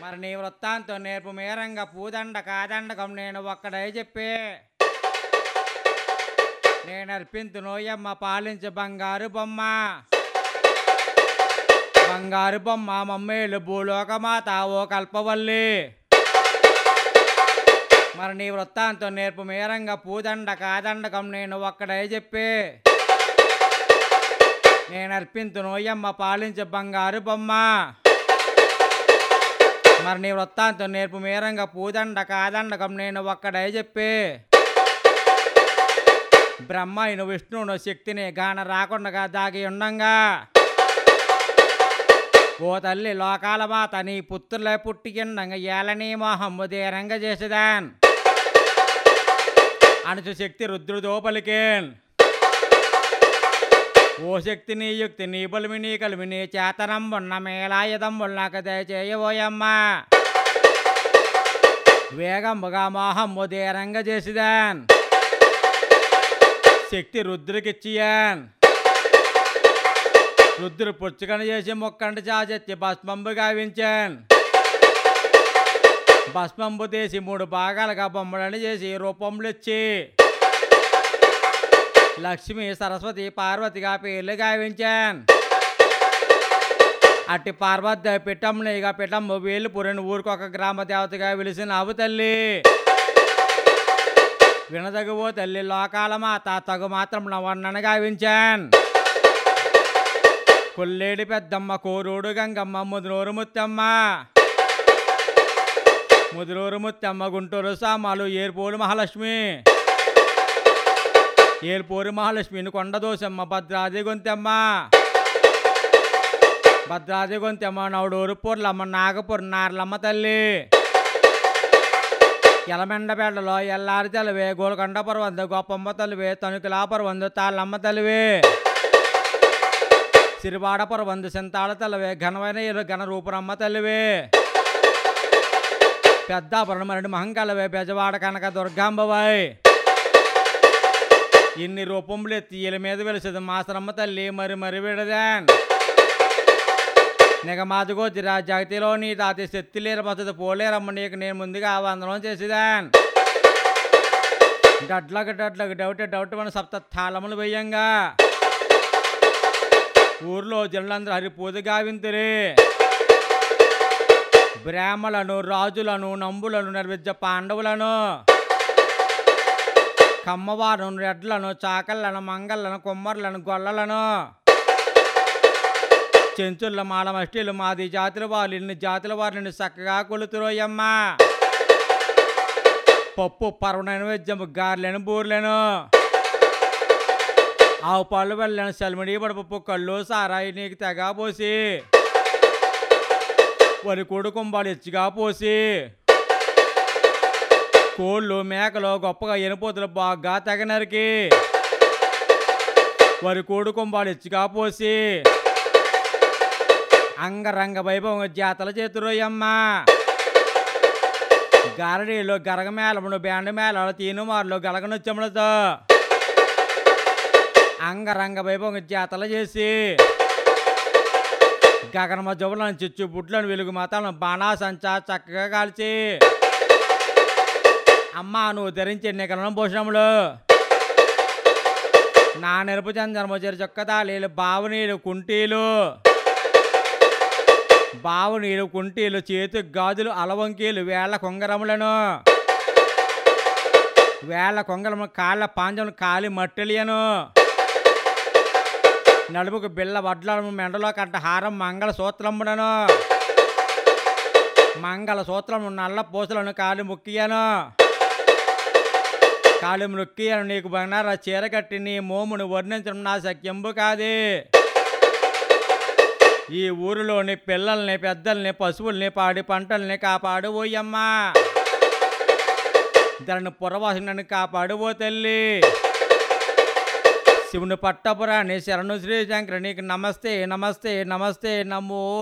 మరి నీ వృత్తాంతం నేర్పు మేరంగా పూదండ కాదండకం నేను ఒక్కడే చెప్పి నేను అర్పింతు నోయమ్మ పాలించు బంగారు బొమ్మ బంగారు బొమ్మ మమ్మేలు భూలోకమాత ఓ కల్పవల్లి మరి నీ వృత్తాంతం నేర్పు మేరంగా పూదండ కాదండకం నేను ఒక్కడే చెప్పి నేను అర్పింతు నోయమ్మ పాలించు బంగారు బొమ్మ మరి నీ వృత్తాంతం నేర్పు మేరంగా పూదండ కాదండకం నేను ఒక్కడే చెప్పి బ్రహ్మయును విష్ణువును శక్తిని గాన రాకుండా దాగి ఉండంగా ఓ తల్లి లోకాల మాత నీ పుత్రులే పుట్టికిండంగా ఏలని మోహమ్ము దీనంగా చేసేదాన్ అనుచు శక్తి రుద్రుదో పలికేన్ ఓ శక్తి నీ యుక్తి నీ బలిమి నీ కలిమి నీ చేతనం ఉన్న మేళాయుధం ఉన్నాక దయచేయబోయమ్మా వేగంబుగా మోహమ్ము దీనంగా చేసిదాన్ శక్తి రుద్రుకిచ్చియాన్ రుద్రుడు పుచ్చుకని చేసి మొక్కంటి చాచెత్తి భస్మంబు గావించాన్ భస్మంబు తీసి మూడు భాగాలుగా బొమ్మలని చేసి రూపంలో ఇచ్చి లక్ష్మి సరస్వతి పార్వతిగా పేర్లు గావించాన్ అట్టి పార్వతి పిట్టంనిగా పిట్టమ్మ వేలు పురిని ఊరికొక గ్రామ దేవతగా వెలిసిన అవు తల్లి వినదగువో తల్లి లోకాల మాత తగు మాత్రం నవన్నను గావించాన్ కొల్లేడి పెద్దమ్మ కోరూడు గంగమ్మ ముదునూరు ముత్తమ్మ ముదునూరు ముత్తమ్మ గుంటూరు సామాలు ఏర్పోలు మహాలక్ష్మి ఏర్పోరు మహాలక్ష్మిని కొండదోసమ్మ భద్రాది గొంతెమ్మ భద్రాది గొంతెమ్మ నవడూరు పూర్లమ్మ నాగపూర్ నార్లమ్మ తల్లి ఎలమెండపేటలో ఎల్లారి తలివే గోల్కొండ పర్వంద గొప్పమ్మ తలివే తణుకులా పర్వందు తాళ్ళమ్మ తలివే సిరివాడ పర్వందు సింతాళ తలివే ఘనమైన ఇరు ఘన రూపురమ్మ తల్లివే పెద్దాపురం మరడి మహంకలవే బెజవాడ కనక దుర్గాంబవాయ్ ఇన్ని రూపములు ఎత్తి ఇల మీద వెలిసేది మాసరమ్మ తల్లి మరి మరి విడదాన్ నిగ మాదిగోతిరా జగతిలో నీ తాతి శక్తి లేరు పద్ధతి పోలేరమ్మ నీకు నేను ముందుగా వందనం చేసేదాన్ డట్లకు డట్లకు డౌట్ డౌట్ మన సప్త తాళములు వేయంగా ఊర్లో జనులందరూ హరి పూజ గావింతురే బ్రాహ్మలను రాజులను నంబులను నిర్విద్య పాండవులను కమ్మవారును రెడ్లను చాకళ్ళను మంగళ్ళను కుమ్మర్లను గొల్లలను చెంచుల మాలమష్టిలు మాది జాతుల వారు ఇన్ని జాతుల వారిని చక్కగా కొలుతురోయమ్మా పప్పు పర్వ నైవేద్యము గారెలను బూర్లను ఆవు పళ్ళు వెళ్ళను సెలమిడి పడుపు కళ్ళు సారాయి నీకు తెగా పోసి వరి కోడి కుంభాలు ఎచ్చిగా పోసి కోళ్ళు మేకలు గొప్పగా ఎనిపోతులు బాగా తెగనరికి వరి కోడి కుంభాలు ఎచ్చిగా పోసి అంగరంగ వైభవం జాతల చేతురోయమ్మా గారడీలో గరగ మేళమును బ్యాండ్ మేళాలు తీనుమారులు గలగనొచ్చములతో అంగరంగ వైభవం జాతలు చేసి గగనమ జబులను చిచ్చు బుడ్లను వెలుగు మాతలను బాణాసంచా చక్కగా కాల్చి అమ్మా నువ్వు ధరించే నికలనం భూషణములు నా నెరుపు చందనము చెరు చొక్కతాళీలు బావునీలు కుంటీలు బావునీలు కుంటీలు చేతు గాజులు అలవంకీలు వేళ్ల కొంగరములను వేళ్ల కొంగరము కాళ్ళ పాంజములు కాలి మట్టెలియను నడుముకు బిళ్ళ వడ్లను మెండలో కంట హారం మంగళ సూత్రముడను మంగళ సూత్రము నల్ల పూసలను కాలి ముక్కియను కాలి మృక్కియను నీకు బంగార చీర కట్టి నీ మోమును వర్ణించడం నా సఖ్యంబు కాదే ఈ ఊరిలోని పిల్లల్ని పెద్దల్ని పశువుల్ని పాడి పంటల్ని కాపాడు ఓయమ్మా దాన్ని పురవాసి నన్ను కాపాడు ఓ తల్లి శివుని పట్టపురాణి శరణు శ్రీశంకర నీకు నమస్తే నమస్తే నమస్తే నమో